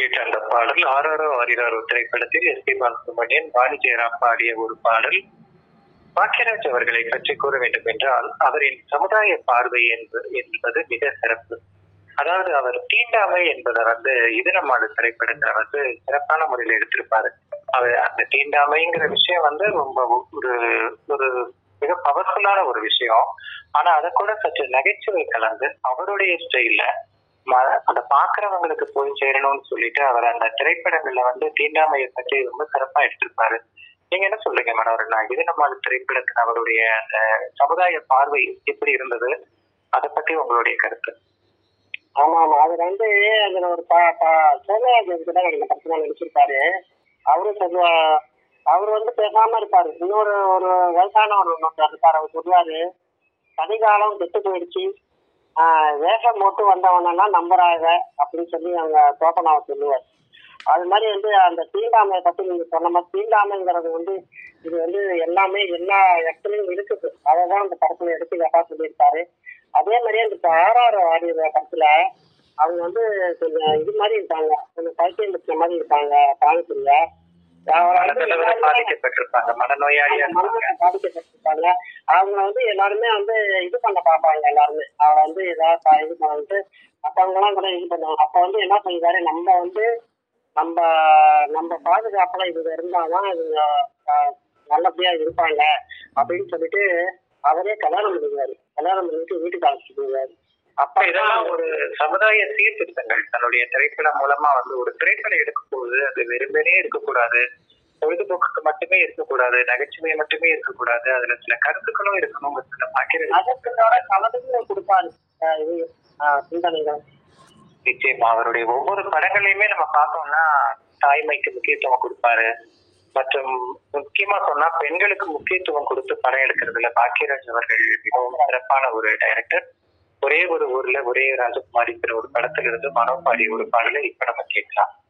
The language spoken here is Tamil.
கேட்ட அந்த பாடல் ஆறாரோ ஆரிராரோ திரைப்படத்தில் எஸ் பி பாலசுப்ரமணியன் வாணி ஜெயராம் பாடிய ஒரு பாடல் பாக்கியராஜ் அவர்களை பற்றி கூற வேண்டும் என்றால் அவரின் சமுதாய பார்வை என்பது என்பது மிக சிறப்பு அதாவது அவர் தீண்டாமை என்பதை வந்து இதனமாடு திரைப்படத்துல வந்து சிறப்பான முறையில் எடுத்திருப்பாரு அவர் அந்த தீண்டாமைங்கிற விஷயம் வந்து ரொம்ப ஒரு ஒரு மிக பவர்ஃபுல்லான ஒரு விஷயம் ஆனா அதை கூட சற்று நகைச்சுவை கலந்து அவருடைய ஸ்டைல்ல அந்த பாக்குறவங்களுக்கு போய் சேரணும்னு சொல்லிட்டு அவர் அந்த திரைப்படங்கள்ல வந்து தீண்டாமையை பற்றி ரொம்ப சிறப்பா எடுத்திருப்பாரு நீங்க என்ன சொல்றீங்க மனோரண்ணா இது நம்ம திரைப்படத்தில் அவருடைய அந்த சமுதாய பார்வை எப்படி இருந்தது அதை பத்தி உங்களுடைய கருத்து ஆமா ஆமா அது வந்து அதுல ஒரு சோமராஜன் கூட எனக்கு படத்துல நடிச்சிருப்பாரு அவரும் சொல்லுவா அவர் வந்து பேசாம இருப்பாரு இன்னொரு ஒரு வயசானவர் ஒருத்தர் இருப்பாரு அவர் சொல்லுவாரு கதிகாலம் கெட்டு போயிடுச்சு ஆஹ் வேஷம் போட்டு வந்தவனெல்லாம் நம்புறாங்க அப்படின்னு சொல்லி அவங்க தோப்பனாவை சொல்லுவார் அது மாதிரி வந்து அந்த தீண்டாமையை பத்தி நீங்க சொன்ன மாதிரி தீண்டாமைங்கிறது வந்து இது வந்து எல்லாமே எல்லா இடத்துலயும் இருக்குது அதை தான் அந்த படத்துல எடுத்து கட்டா சொல்லியிருப்பாரு அதே மாதிரியே இந்த ஆர்ஆர் ஆடியோ படத்துல அவங்க வந்து கொஞ்சம் இது மாதிரி இருப்பாங்க கொஞ்சம் பைத்தியம் பிடிச்ச மாதிரி இருப்பாங்க பானிபுரிய பாதிக்கப்பட்டிருப்பாங்க மனநோயாளியா பாதிக்கப்பட்டிருப்பாங்க அவங்க வந்து எல்லாருமே வந்து இது பண்ண பார்ப்பாங்க எல்லாருமே அவ வந்து ஏதாவது இது பண்ணிட்டு மற்றவங்க எல்லாம் கூட இது பண்ணுவாங்க அப்ப வந்து என்ன பண்ணிருக்காரு நம்ம வந்து நம்ம நம்ம பாதுகாப்புல இவங்க இருந்தாதான் இவங்க நல்லபடியா இருப்பாங்க அப்படின்னு சொல்லிட்டு அவரே கல்யாணம் பண்ணிக்குவாரு கல்யாணம் பண்ணிட்டு வீட்டுக்கு அழைச்சிட்டு போவாரு அப்ப இதெல்லாம் ஒரு சமுதாய சீர்திருத்தங்கள் தன்னுடைய திரைப்படம் மூலமா வந்து ஒரு திரைப்படம் எடுக்கும் போது அது வெறுமனே இருக்கக்கூடாது பொழுதுபோக்குக்கு மட்டுமே இருக்கக்கூடாது நகைச்சுவை மட்டுமே இருக்கக்கூடாது அதுல சில கருத்துக்களும் இருக்கணுங்கிறத பாக்கிறது அதற்கான கலந்துகளும் கொடுப்பாரு இது சிந்தனைகள் நிச்சயமா அவருடைய ஒவ்வொரு படங்களையுமே நம்ம பார்த்தோம்னா தாய்மைக்கு முக்கியத்துவம் கொடுப்பாரு மற்றும் முக்கியமா சொன்னா பெண்களுக்கு முக்கியத்துவம் கொடுத்து படம் எடுக்கிறதுல பாக்கியராஜ் அவர்கள் மிகவும் சிறப்பான ஒரு டைரக்டர் ஒரே ஒரு ஊர்ல ஒரே ராஜகுமாரிங்கிற ஒரு படத்துல இருந்து மனோ பாடி ஒரு பாடலை இப்ப நம்ம கேட்கலாம்